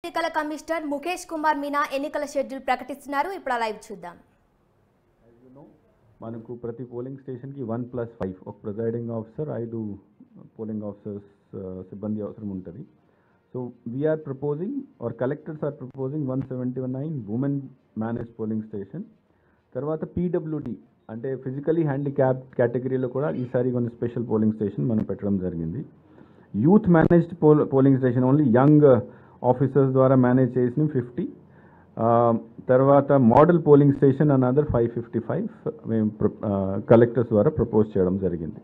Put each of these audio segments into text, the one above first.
ఎన్నికల కమిషనర్ ముఖేష్ కుమార్ మీనా ఎన్నికల షెడ్యూల్ ప్రకటిస్తున్నారు ఇప్పుడు ఆ లైవ్ చూద్దాం మనకు ప్రతి పోలింగ్ స్టేషన్కి వన్ ప్లస్ ఫైవ్ ఒక ప్రిజైడింగ్ ఆఫీసర్ ఐదు పోలింగ్ ఆఫీసర్స్ సిబ్బంది అవసరం ఉంటుంది so we are proposing or collectors are proposing one seventy one nine women manage polling station తర్వాత పీడబ్ల్యూడి అంటే ఫిజికలీ హ్యాండిక్యాప్ కేటగిరీలో కూడా ఈసారి కొన్ని స్పెషల్ పోలింగ్ స్టేషన్ మనం పెట్టడం జరిగింది youth managed poll polling station only young officers ద్వారా మేనేజ్ చేసిన ఫిఫ్టీ తర్వాత model polling station another five fifty five మేము కలెక్టర్స్ ద్వారా ప్రపోజ్ చేయడం జరిగింది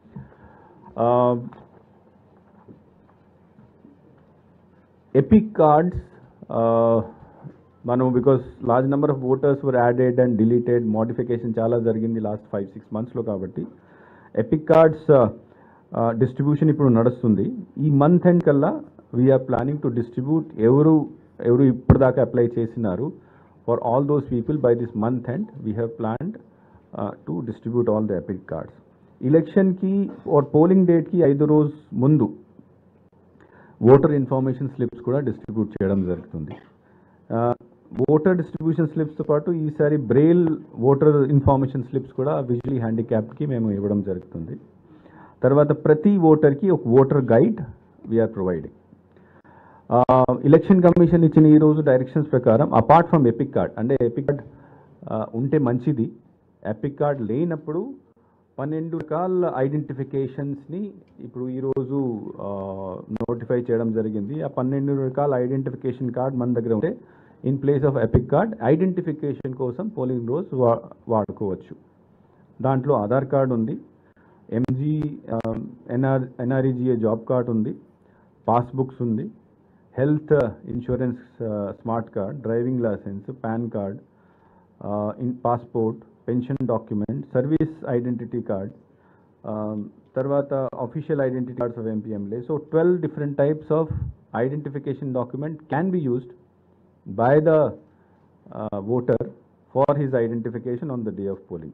ఎపిక్ కార్డ్స్ మనం because large number of voters were added and deleted modification చాలా జరిగింది లాస్ట్ ఫైవ్ సిక్స్ మంత్స్లో కాబట్టి ఎపిక్ కార్డ్స్ డిస్ట్రిబ్యూషన్ ఇప్పుడు నడుస్తుంది ఈ మంత్ ఎండ్ కల్లా వీఆర్ ప్లానింగ్ టు డిస్ట్రిబ్యూట్ ఎవరు ఎవరు ఇప్పటిదాకా అప్లై చేసినారు for all those people by this month end we have planned to distribute all the EPIC cards ఎలక్షన్కి ఆర్ పోలింగ్ డేట్కి ఐదు రోజు ముందు ఓటర్ ఇన్ఫర్మేషన్ స్లిప్స్ కూడా డిస్ట్రిబ్యూట్ చేయడం జరుగుతుంది ఓటర్ డిస్ట్రిబ్యూషన్ స్లిప్స్తో పాటు ఈసారి బ్రెయిల్ ఓటర్ ఇన్ఫర్మేషన్ స్లిప్స్ కూడా విజువలీ హ్యాండిక్యాప్కి మేము ఇవ్వడం జరుగుతుంది తర్వాత ప్రతి ఓటర్కి ఒక voter guide we are providing election commission ఇచ్చిన ఈ రోజు డైరెక్షన్స్ ప్రకారం అపార్ట్ ఫ్రమ్ ఎపిక్ కార్డ్ అంటే ఎపిక్ కార్డ్ ఉంటే మంచిది ఎపిక్ కార్డ్ లేనప్పుడు పన్నెండు రకాల ఐడెంటిఫికేషన్స్ని ఇప్పుడు ఈరోజు నోటిఫై చేయడం జరిగింది ఆ పన్నెండు రకాల ఐడెంటిఫికేషన్ కార్డ్ మన దగ్గర ఉంటే in place of EPIC card identification కోసం పోలింగ్ రోజు వా వాడుకోవచ్చు దాంట్లో ఆధార్ కార్డ్ ఉంది MG NR NREGA job card ఉంది పాస్బుక్స్ ఉంది health insurance smart card driving licence PAN card in passport pension document service identity card తర్వాత అఫీషియల్ ఐడెంటిటీ కార్డ్స్ ఆఫ్ ఎంపీఎంలే so twelve different types of identification document can be used by the uh, voter for his identification on the day of polling.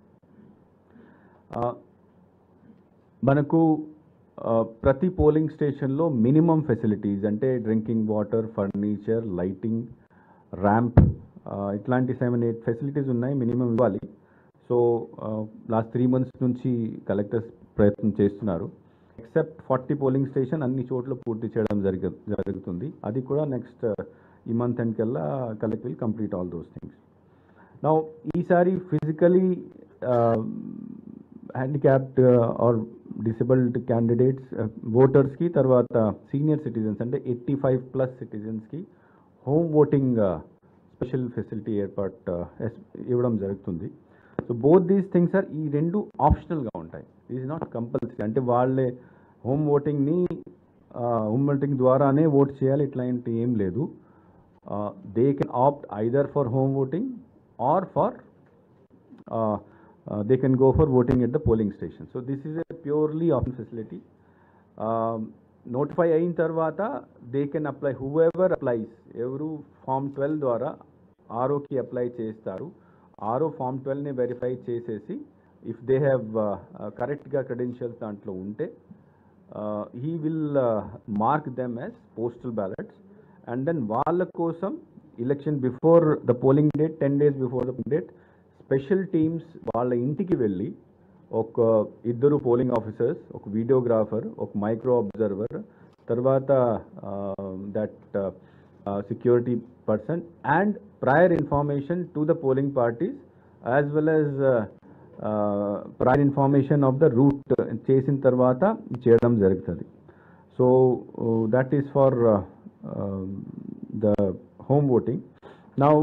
Uh, మనకు uh, ప్రతి polling స్టేషన్లో minimum facilities అంటే drinking water furniture lighting ramp ఇట్లాంటి seven eight facilities ఉన్నాయి minimum ఇవ్వాలి so last three months నుంచి collectors ప్రయత్నం చేస్తున్నారు ఎక్సెప్ట్ ఫార్టీ పోలింగ్ స్టేషన్ అన్ని చోట్ల పూర్తి చేయడం జరిగ జరుగుతుంది అది కూడా నెక్స్ట్ ఈ మంత్ ఎండ్ కల్లా collect will complete all those things నా ఈసారి physically handicapped or disabled candidates ఓటర్స్కి తర్వాత సీనియర్ సిటిజన్స్ అంటే ఎయిటీ ఫైవ్ ప్లస్ సిటిజన్స్కి హోమ్ ఓటింగ్ స్పెషల్ ఫెసిలిటీ ఏర్పాటు ఇవ్వడం జరుగుతుంది so both these things are ఈ రెండు ఆప్షనల్గా ఉంటాయి ఈజ్ నాట్ కంపల్సరీ అంటే వాళ్ళే హోమ్ ఓటింగ్ని హోమ్ ఓటింగ్ ద్వారానే ఓట్ చేయాలి ఇట్లాంటి ఏం లేదు they can opt either for home voting or for they can go for voting at the polling station. So this is a purely option facility. Notify అయిన తర్వాత they can apply whoever applies ఎవరు form twelve ద్వారా ఆర్ఓకి apply చేస్తారు RO form ట్వెల్వ్ని verify చేసేసి if they have కరెక్ట్గా credentials దాంట్లో ఉంటే he will mark them as postal ballots and then వాళ్ళ కోసం election before the polling date ten days before the date special teams వాళ్ళ ఇంటికి వెళ్ళి ఒక ఇద్దరు పోలింగ్ ఆఫీసర్స్ ఒక వీడియోగ్రాఫర్ ఒక మైక్రో అబ్జర్వర్ తర్వాత that security person and prior information to the polling parties as well as prior information of the route చేసిన తర్వాత చేయడం జరుగుతుంది so that is for the home voting. Now,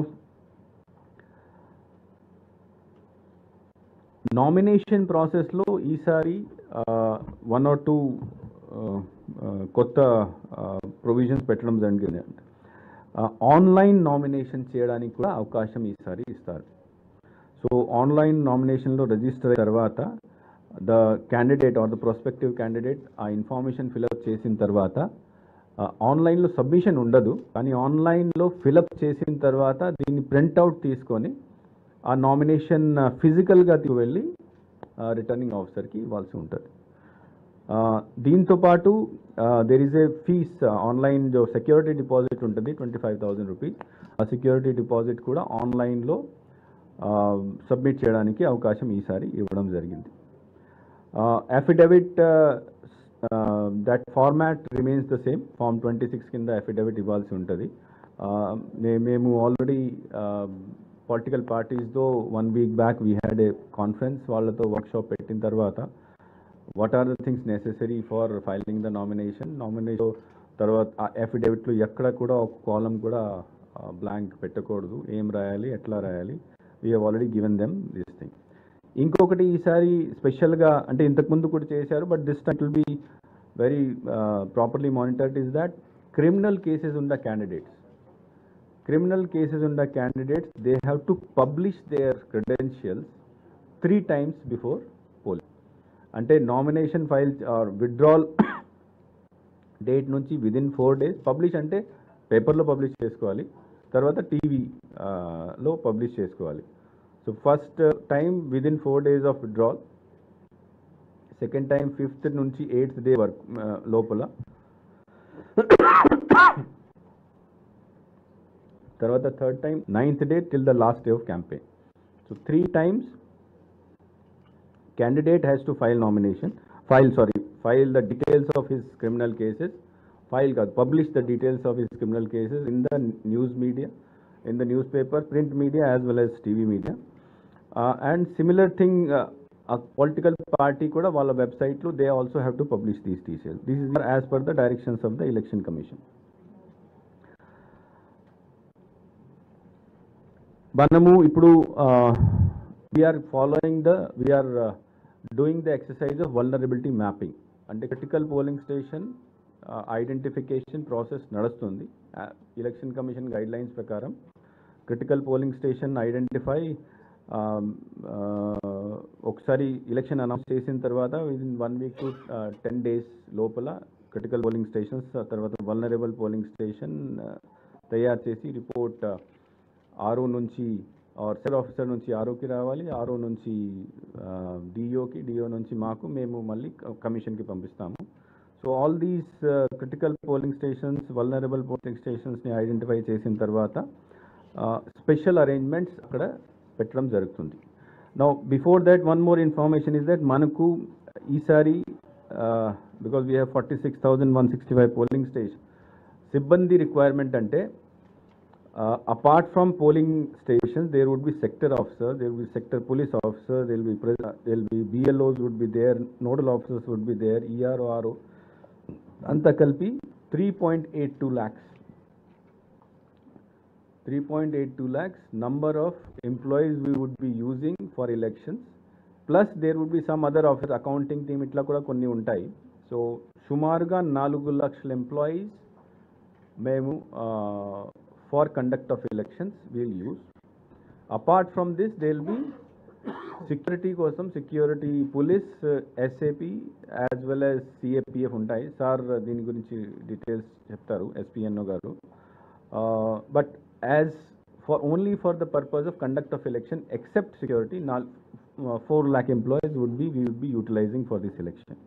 nomination ప్రాసెస్లో ఈసారి one or two కొత్త provisions పెట్టడం జరిగింది online nomination చేయడానికి కూడా అవకాశం ఈసారి ఇస్తారు సో ఆన్లైన్ నామినేషన్లో రిజిస్టర్ అయిన తర్వాత the candidate or the prospective candidate ఆ ఇన్ఫర్మేషన్ ఫిల్అప్ చేసిన తర్వాత ఆన్లైన్లో సబ్మిషన్ ఉండదు కానీ ఆన్లైన్లో ఫిలప్ చేసిన తర్వాత దీన్ని ప్రింట్అవుట్ తీసుకొని ఆ నామినేషన్ ఫిజికల్గా వెళ్ళి రిటర్నింగ్ ఆఫీసర్కి ఇవ్వాల్సి ఉంటుంది దీంతో పాటు there is a fees online జో సెక్యూరిటీ డిపాజిట్ ఉంటుంది ట్వంటీ ఫైవ్ థౌజండ్ రూపీస్ ఆ సెక్యూరిటీ డిపాజిట్ కూడా ఆన్లైన్లో సబ్మిట్ చేయడానికి అవకాశం ఈసారి ఇవ్వడం జరిగింది affidavit that format remains the same form twenty six కింద అఫిడవిట్ ఇవ్వాల్సి ఉంటుంది Uh, మే- మేము ఆల్రెడీ పొలిటికల్ పార్టీస్తో one week back we had a conference వాళ్ళతో వర్క్షాప్ పెట్టిన తర్వాత what are the things necessary for filing the nomination nomination తర్వాత ఆ అఫిడవిట్లో ఎక్కడ కూడా ఒక కాలం కూడా బ్లాంక్ పెట్టకూడదు ఏం రాయాలి ఎట్లా రాయాలి we have already given them this thing ఇంకొకటి ఈసారి స్పెషల్గా అంటే ఇంతకుముందు కూడా చేశారు but this time will be very properly monitored is that criminal cases ఉన్న candidates criminal cases under candidates, they have to publish their credentials three times before polling. అంటే nomination file or withdrawal date నుంచి within four days publish అంటే పేపర్లో publish చేసుకోవాలి తర్వాత TV లో publish చేసుకోవాలి so first time within four days of withdrawal second time fifth నుంచి eighth day work లోపల తర్వాత third time ninth day till the last day of campaign so three times candidate has to file nomination, file, sorry, file the details of his criminal cases, file, కాదు, publish the details of his criminal cases in the news media, in the newspaper, print media as well as TV media. Uh, and similar thing, uh, a political party కూడా వాళ్ళ వెబ్సైట్లో they also have to publish these details this is as per the directions of the election commission మనము ఇప్పుడు we are following the we are doing the exercise of vulnerability mapping అంటే critical polling station identification process నడుస్తుంది election commission guidelines ప్రకారం critical polling station identify ఒకసారి election announce చేసిన తర్వాత within one week to ten days లోపల critical polling stations తర్వాత vulnerable polling station తయారు చేసి రిపోర్ట్ ఆర్ఓ నుంచి ఆర్ సెల్ ఆఫీసర్ నుంచి ఆర్ఓకి రావాలి ఆర్ఓ నుంచి డిఓకి డిఓ నుంచి మాకు మేము మళ్ళీ కమిషన్కి పంపిస్తాము so all these critical polling stations vulnerable polling స్టేషన్స్ని ఐడెంటిఫై చేసిన తర్వాత స్పెషల్ అరేంజ్మెంట్స్ అక్కడ పెట్టడం జరుగుతుంది now before that one more information is that మనకు ఈసారి because we have forty six thousand one sixty five polling station సిబ్బంది రిక్వైర్మెంట్ అంటే Uh, apart from polling stations, there would be sector officer, there will be sector police officer, there will be pres- uh, there will be BLOs would be there, nodal officers would be there, ERO, RO. అంతా కలిపి three point eight two lakhs three point eight two lakhs number of employees we would be using for elections plus there would be some other office accounting team ఇట్లా కూడా కొన్ని ఉంటాయి so సుమారుగా నాలుగు లక్షల employees మేము for conduct of elections will use apart from this they will be security కోసం security police SAP as well as CAPF ఉంటాయి సార్ దీని గురించి డీటెయిల్స్ చెప్తారు ఎస్పిఎన్ఓ గారు but as for only for the purpose of conduct of election except security నా four lakh employees would be we would be utilising for this election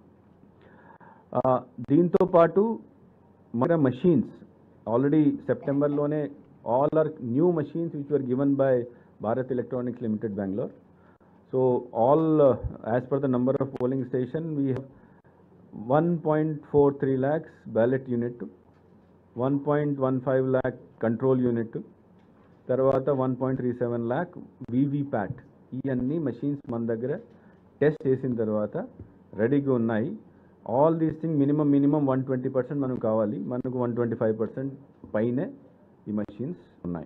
దీంతో పాటు మన మషీన్స్ ఆల్రెడీ సెప్టెంబర్లోనే all are new machines which were given by Bharat Electronics Limited Bengaluru so all as per the number of polling station we have one point four three lakhs ballot unit one point one five lakh control unit తర్వాత one point three seven lakh VVPAT ఇవన్నీ machines మన దగ్గర test చేసిన తర్వాత రెడీగా ఉన్నాయి all these thing minimum minimum one twenty percent మనకు కావాలి మనకు వన్ ట్వంటీ ఫైవ్ పర్సెంట్ పైనే ఈ మషీన్స్ ఉన్నాయి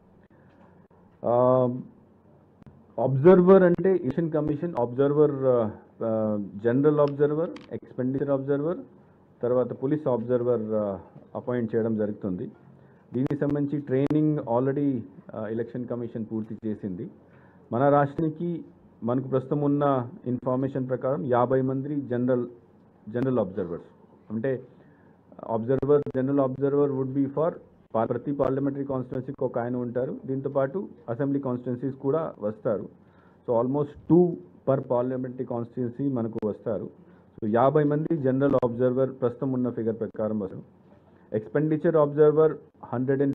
అబ్జర్వర్ అంటే Election Commission observer general observer expenditure observer తర్వాత పోలీస్ అబ్జర్వర్ అపాయింట్ చేయడం జరుగుతుంది దీనికి సంబంధించి ట్రైనింగ్ ఆల్రెడీ ఎలక్షన్ కమిషన్ పూర్తి చేసింది మన రాష్ట్రానికి మనకు ప్రస్తుతం ఉన్న ఇన్ఫర్మేషన్ ప్రకారం యాభై మంది జనరల్ జనరల్ అబ్జర్వర్స్ అంటే observer general observer would be for ప్రతి పార్లమెంటరీ కాన్స్టిట్యున్సీకి ఒక ఆయన ఉంటారు దీంతో పాటు అసెంబ్లీ కాన్స్టిట్యున్సీస్ కూడా వస్తారు so almost two per parliamentary constituency మనకు వస్తారు సో యాభై మంది జనరల్ అబ్జర్వర్ ప్రస్తుతం ఉన్న ఫిగర్ ప్రకారం వస్తారు ఎక్స్పెండిచర్ అబ్జర్వర్ హండ్రెడ్ అండ్